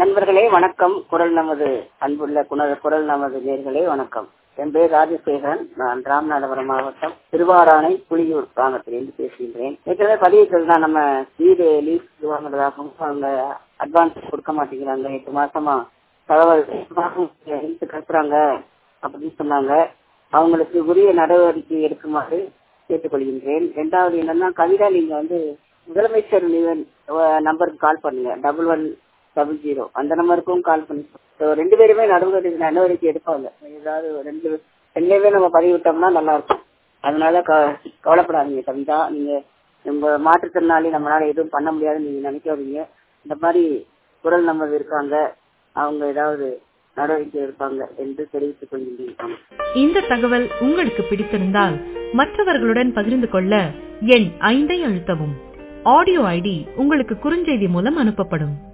நண்பர்களே வணக்கம் குரல் நமது அன்புள்ள குண- குரல் நமது நேர்களே வணக்கம் என் பேர் ராஜசேகரன் நான் ராமநாதபுரம் மாவட்டம் திருவாராணை புலியூர் கிராமத்திலிருந்து பேசுகின்றேன் ஏற்கனவே பதிவுகள் தான் நம்ம வீடு லீஸ் வாங்குறதாகவும் அவங்க அட்வான்ஸ் கொடுக்க மாட்டேங்கிறாங்க எட்டு மாசமா தகவல் எட்டு மாசம் இழுத்து கட்டுறாங்க அப்படின்னு சொன்னாங்க அவங்களுக்கு உரிய நடவடிக்கை எடுக்குமாறு கேட்டுக்கொள்கின்றேன் ரெண்டாவது என்னன்னா கவிதா நீங்க வந்து முதலமைச்சர் நிவன் நம்பருக்கு கால் பண்ணுங்க டபுள் ஒன் டபுள் ஜீரோ அந்த நம்பருக்கும் கால் பண்ணி So, ரெண்டு பேருமே நடவடிக்கை நடவடிக்கை எடுப்பாங்க ஏதாவது ரெண்டு ரெண்டுமே நம்ம பதிவிட்டோம்னா நல்லா இருக்கும் அதனால க- கவலைப்படாதீங்க கவிதா நீங்க உங்க மாற்றுத்திறனாளி நம்மளால எதுவும் பண்ண முடியாதுன்னு நீங்க நினைக்காதீங்க இந்த மாதிரி குரல் நமது இருக்காங்க அவங்க ஏதாவது நடவடிக்கை எடுப்பாங்க என்று தெரிவித்துக் கொள்கின்றேன் இந்த தகவல் உங்களுக்கு பிடித்திருந்தால் மற்றவர்களுடன் பகிர்ந்து கொள்ள எண் ஐந்தை அழுத்தவும் ஆடியோ ஐடி உங்களுக்கு குறுஞ்செய்தி மூலம் அனுப்பப்படும்